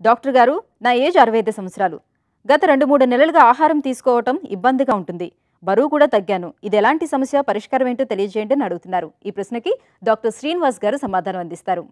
doctor గారు నా age అరవై ఐదు సంవత్సరాలు గత రెండు మూడు నెలలుగా ఆహారం తీసుకోవటం ఇబ్బందిగా ఉంటుంది బరువు కూడా తగ్గాను ఇది ఎలాంటి సమస్య పరిష్కారం ఏంటో తెలియజేయండి అని అడుగుతున్నారు ఈ ప్రశ్నకి డాక్టర్ శ్రీనివాస్ గారు సమాధానం అందిస్తారు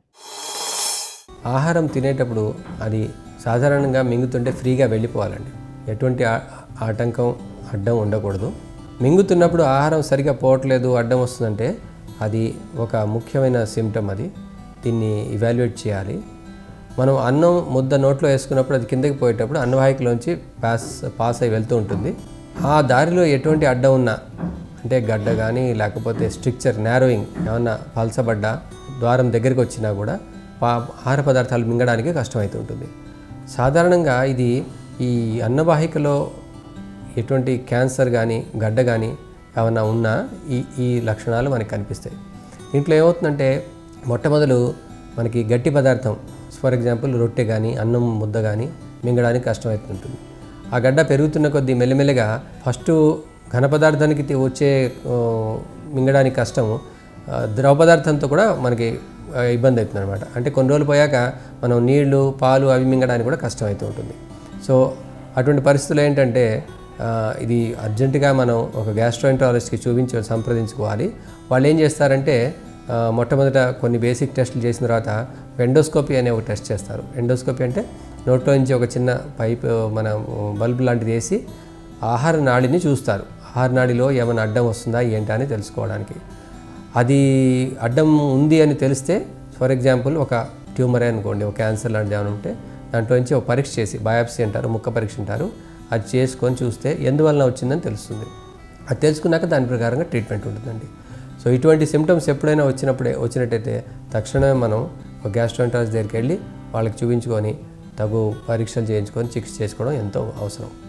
ఆహారం తినేటప్పుడు అది సాధారణంగా మింగుతుంటే ఫ్రీగా వెళ్ళిపోవాలండి ఎటువంటి ఆ- ఆటంకం అడ్డం ఉండకూడదు మింగుతున్నప్పుడు ఆహారం సరిగా పోవట్లేదు అడ్డం వస్తుందంటే అది ఒక ముఖ్యమైన సిమ్టమ్ అది దీన్ని ఇవాల్యుయేట్ చేయాలి మనం అన్నం ముద్ద నోట్లో వేసుకున్నప్పుడు అది కిందకి పోయేటప్పుడు అన్నవాహికలోంచి పాస్ పాస్ అయి వెళ్తూ ఉంటుంది ఆ దారిలో ఎటువంటి అడ్డం ఉన్నా అంటే గడ్డ కానీ లేకపోతే స్ట్రిక్చర్ నేరోయింగ్ ఏమన్నా పలసబడ్డ ద్వారం దగ్గరికి వచ్చినా కూడా పా ఆహార పదార్థాలు మింగడానికి కష్టమవుతూ ఉంటుంది సాధారణంగా ఇది ఈ అన్నవాహికలో ఎటువంటి క్యాన్సర్ కానీ గడ్డ కానీ ఏమన్నా ఉన్నా ఈ ఈ లక్షణాలు మనకి కనిపిస్తాయి దీంట్లో ఏమవుతుందంటే మొట్టమొదలు మనకి గట్టి పదార్థం ఫర్ ఎగ్జాంపుల్ రొట్టె కానీ అన్నం ముద్ద కానీ మింగడానికి కష్టమవుతుంటుంది ఆ గడ్డ పెరుగుతున్న కొద్దీ మెల్లమెల్లగా ఫస్ట్ ఘన పదార్థానికి తి- వచ్చే ఆ, మింగడానికి కష్టము ఆ, ద్రవ పదార్థంతో కూడా మనకి ఆ, ఇబ్బంది అవుతుంది అనమాట అంటే కొన్ని రోజులు పోయాక మనం నీళ్లు పాలు అవి మింగడానికి కూడా కష్టం అవుతూ ఉంటుంది సో అటువంటి పరిస్థితులు ఏంటంటే ఆ, ఇది అర్జెంటుగా మనం ఒక గ్యాస్ట్రోఎంట్రాలజిస్ట్కి చూపించి సంప్రదించుకోవాలి వాళ్ళు ఏం చేస్తారంటే ఆ, మొట్టమొదట కొన్ని బేసిక్ టెస్టులు చేసిన తర్వాత ఎండోస్కోపీ అనే ఒక టెస్ట్ చేస్తారు ఎండోస్కోపీ అంటే నోట్లో నుంచి ఒక చిన్న పైప్ మన బల్బ్ లాంటిది వేసి ఆహార నాడిని చూస్తారు ఆహార నాడిలో ఏమైనా అడ్డం వస్తుందా ఏంటా అని తెలుసుకోవడానికి అది అడ్డం ఉంది అని తెలిస్తే ఫర్ ఎగ్జాంపుల్ ఒక ట్యూమరే అనుకోండి ఒక క్యాన్సర్ లాంటిది ఏమైనా ఉంటే దాంట్లో నుంచి ఒక పరీక్ష చేసి బయాప్సీ అంటారు ముక్క పరీక్ష అంటారు అది చేసుకొని చూస్తే ఎందువలన వచ్చిందని తెలుస్తుంది అది తెలుసుకున్నాక దాని ప్రకారంగా ట్రీట్మెంట్ ఉంటుందండి సో ఇటువంటి సిమ్టమ్స్ ఎప్పుడైనా వచ్చినప్పుడే వచ్చినట్టయితే తక్షణమే మనం ఒక గ్యాస్ట్రోంటాలజీ దగ్గరికి వెళ్ళి వాళ్ళకి చూపించుకొని తగు పరీక్షలు చేయించుకొని చికిత్స చేసుకోవడం ఎంతో అవసరం